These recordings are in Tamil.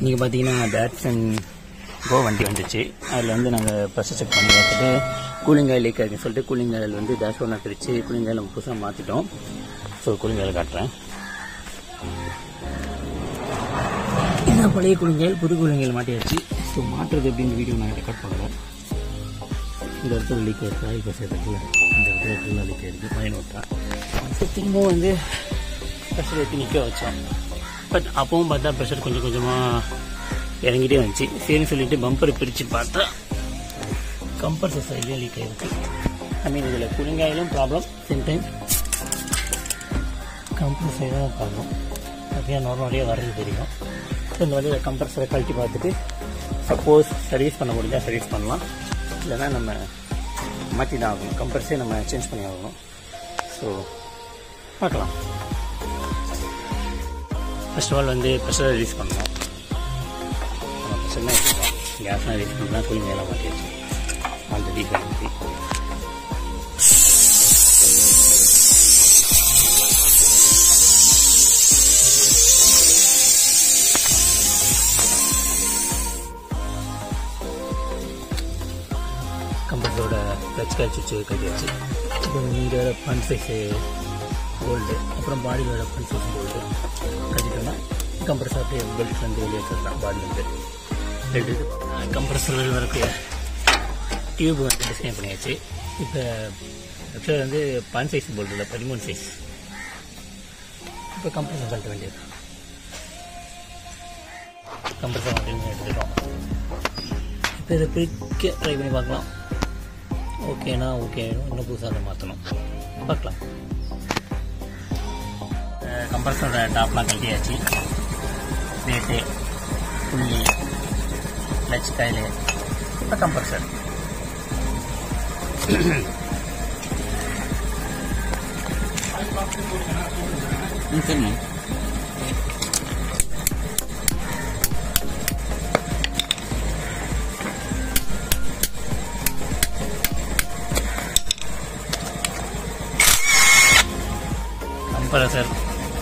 இன்றைக்கி பார்த்தீங்கன்னா டேட்சன் கோ வண்டி வந்துச்சு அதில் வந்து நாங்கள் ப்ரெஷர் செக் பண்ணி பார்த்துட்டு கூலிங் ஆயில் லீக் ஆகிருக்குன்னு சொல்லிட்டு கூலிங் ஆயில் வந்து டேஷ் ஒன்றா பிரித்து கூலிங் ஆயில் நம்ம புதுசாக மாற்றிட்டோம் ஸோ கூலிங் ஆயில் காட்டுறேன் இதான் பழைய கூலிங் ஆயில் புது கூலிங் ஆயில் மாட்டியாச்சு ஸோ மாட்டுறது எப்படின்னு வீடியோ நான் ரெக்கார்ட் பண்ணுறேன் இந்த இடத்துல லீக் ஆயிருக்கு ஆயில் ப்ரெஷர் இருக்குல்ல இந்த இடத்துல ஃபுல்லாக லீக் ஆயிருக்கு பயன் விட்டேன் ஸோ திரும்பவும் வந்து ப்ரெஷர் ஏற்றி நிற்க வச்சோம் பட் அப்பவும் பார்த்தா ப்ரெஷர் கொஞ்சம் கொஞ்சமாக இறங்கிட்டே வந்துச்சு சரின்னு சொல்லிட்டு பம்பரை பிரித்து பார்த்தா கம்ப்ரஸர் சைட்லேயே லீக் ஆகிருக்கு ஐ மீன் இதில் கூலிங் ஆயிலும் ப்ராப்ளம் சேம் டைம் கம்ப்ரஸர் சைடும் ப்ராப்ளம் அப்படியே நார்மலாக வர்றது தெரியும் ஸோ இந்த வழியை கம்ப்ரஸரை கழட்டி பார்த்துட்டு சப்போஸ் சர்வீஸ் பண்ண முடிஞ்சால் சர்வீஸ் பண்ணலாம் இல்லைன்னா நம்ம மாற்றி தான் ஆகணும் கம்ப்ரஸரே நம்ம சேஞ்ச் பண்ணி ஆகணும் ஸோ பார்க்கலாம் ஃபர்ஸ்ட் ஆஃப் ஆல் வந்து ப்ரெஷரை ரிலீஸ் பண்ணணும் நம்ம ப்ரெஷர்னா எடுத்துக்கோம் கேஸ்லாம் ரிலீஸ் பண்ணலாம் கூலிங் எல்லாம் மாற்றியாச்சு ஆல்ரெடி கரண்டி கம்பெனியோட டச் கேட்ச் வச்சு கட்டியாச்சு இப்போ இங்கே ஃபன் சைஸு கோல்டு அப்புறம் பாடியோட ஃபன் சைஸ் கோல்டு கட்டிட்டோம்னா கம்ப்ரஸர் அப்படியே பெல்ட் வந்து வெளியே வச்சிடலாம் பாடியிலேருந்து பெல்ட் கம்ப்ரஸர் வரக்கூடிய டியூப் வந்து டிசைன் பண்ணியாச்சு இப்போ ஆக்சுவலாக வந்து பான் சைஸ் போல்டு இல்லை பதிமூணு சைஸ் இப்போ கம்ப்ரஸர் கழட்ட வேண்டியது கம்ப்ரஸர் மட்டும் எடுத்துட்டோம் இப்போ இதை பிரிக்க ட்ரை பண்ணி பார்க்கலாம் ஓகேனா ஓகே இன்னும் புதுசாக அதை மாற்றணும் பார்க்கலாம் கம்ப்ரஸரோட டாப்லாம் கழட்டியாச்சு ரேட்டு புள்ளி கிளச் கையில் இப்போ கம்ப்ரஸர் ம் சரிண்ணா கம்ப்ரஸர்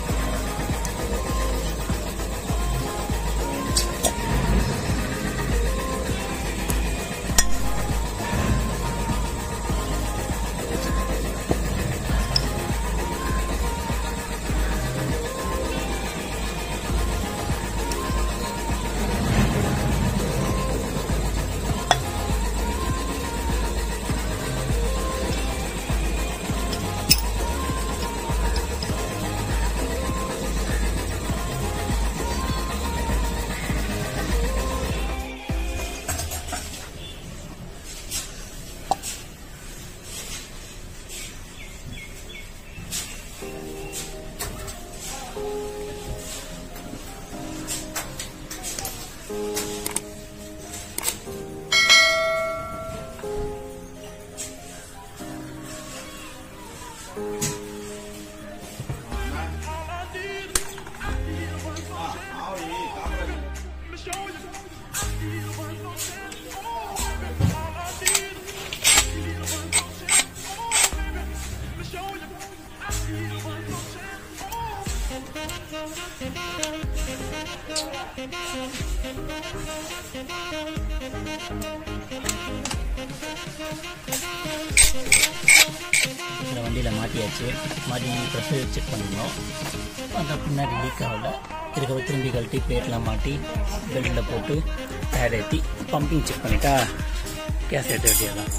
இந்த வண்டியில் மாட்டியாச்சு மாட்டி ப்ரெஷர் செக் பண்ணிருந்தோம் அந்த பின்னாடி லீக் ஆகல இருக்க திரும்பி கழட்டி பேட்லாம் மாட்டி பெல்ட்டில் போட்டு டயர் ஏற்றி பம்பிங் செக் பண்ணிட்டா கேஸ் ஏற்ற வேண்டியதுதான்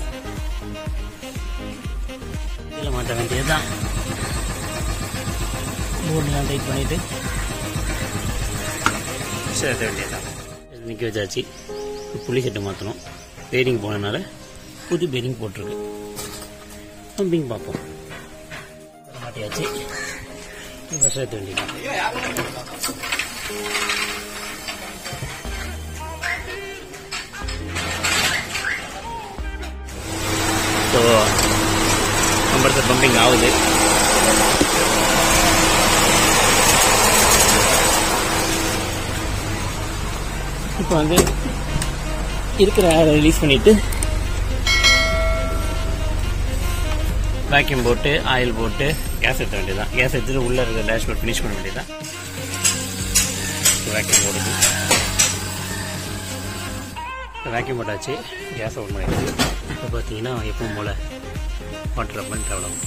இதில் மாட்ட வேண்டியதுதான் போர்டெலாம் டைட் பண்ணிவிட்டு ப்ரெஷர் ஏற்ற வேண்டியதுதான் நிற்க வச்சாச்சு புள்ளி செட்டு மாற்றணும் பேரிங் போனதுனால புது பேரிங் போட்டிருக்கு பம்பிங் பார்ப்போம் மாட்டியாச்சு இப்போ சேர்த்து வேண்டியது ஸோ கம்ப்ரஸர் பம்பிங் ஆகுது இப்போ வந்து இருக்கிற ஏரை ரிலீஸ் பண்ணிவிட்டு வேக்யூம் போட்டு ஆயில் போட்டு கேஸ் ஏற்ற வேண்டியதான் கேஸ் எடுத்துட்டு உள்ளே இருக்கிற டேஷ்போர்ட் ஃபினிஷ் பண்ண வேண்டியதான் வேக்யூம் போடுது வேக்யூம் போட்டாச்சு கேஸ் ஓப்பன் பண்ணிடுச்சு இப்போ பார்த்தீங்கன்னா எப்பவும் போல் வாட்டர் பண்ணி ட்ராவல் ஆகும்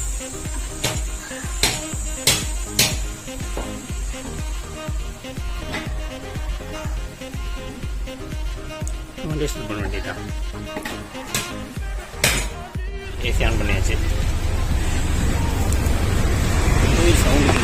டேஸ்ட் பண்ண வேண்டியதான் ஏசி ஆன் பண்ணியாச்சு சவுண்ட்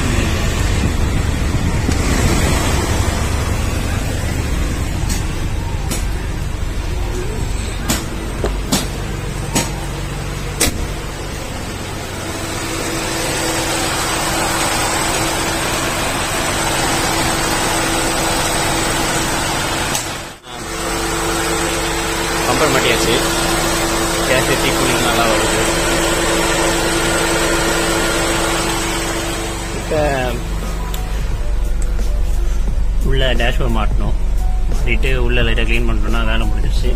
கம்பர் மாட்டியாச்சு கேஸ் ஏற்றி கூலிங் நல்லா வருது இப்போ உள்ள டேஷ்போர்ட் மாட்டணும் மாட்டிட்டு உள்ள லைட்டாக க்ளீன் பண்ணிட்டோம்னா வேலை முடிஞ்சிருச்சு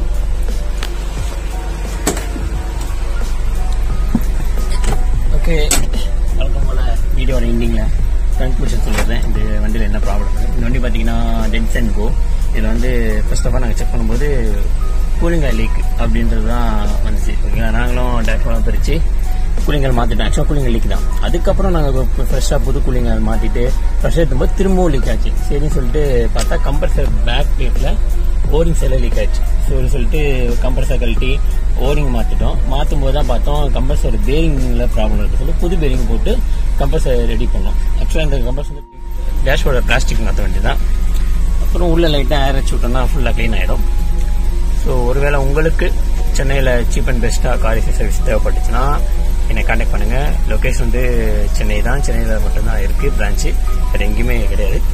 ஓகே வழக்கம் போல் வீடியோட எண்டிங்கில் கன்க்ளூஷன் சொல்லிடுறேன் இந்த வண்டியில் என்ன ப்ராப்ளம் இந்த வண்டி பார்த்தீங்கன்னா டென்ஸ் அண்ட் கோ இதில் வந்து ஃபர்ஸ்ட் ஆஃப் ஆல் நாங்கள் செக் பண்ணும்போது கூலிங் லீக் அப்படின்றது தான் வந்துச்சு ஓகேங்களா நாங்களும் டேரக்டாக பிரித்து கூலிங்கல் மாற்றிட்டோம் ஆக்சுவலாக கூலிங்கல் லீக் தான் அதுக்கப்புறம் நாங்கள் ஃப்ரெஷ்ஷாக புது கூலிங்கல் மாற்றிட்டு ஃப்ரெஷ் எடுத்தும்போது திரும்பவும் லீக் ஆச்சு சரின்னு சொல்லிட்டு பார்த்தா கம்பல்சர் பேக் பிளேட்டில் ஓரிங் செல்ல லீக் ஆச்சு சரி சொல்லிட்டு கம்ப்ரஸர் கழட்டி ஓரிங் மாற்றிட்டோம் மாற்றும் போது தான் பார்த்தோம் கம்ப்ரஸர் பேரிங்கில் ப்ராப்ளம் இருக்குது சொல்லி புது பேரிங் போட்டு கம்ப்ரஸர் ரெடி பண்ணோம் ஆக்சுவலாக இந்த கம்ப்ரஸர் டேஷ்போர்ட பிளாஸ்டிக் மாற்ற வேண்டியதான் அப்புறம் உள்ள லைட்டாக ஏர் வச்சு விட்டோம்னா ஃபுல்லாக க்ளீன் ஆகிடும் ஸோ ஒருவேளை உங்களுக்கு சென்னையில் சீப் அண்ட் பெஸ்ட்டாக கார் சர்வீஸ் தேவைப்பட்டுச்சுன்னா என்னை காண்டாக்ட் பண்ணுங்கள் லொக்கேஷன் வந்து சென்னை தான் சென்னையில் மட்டும்தான் இருக்குது பிரான்ச்சு வேறு எங்கேயுமே கிடையாது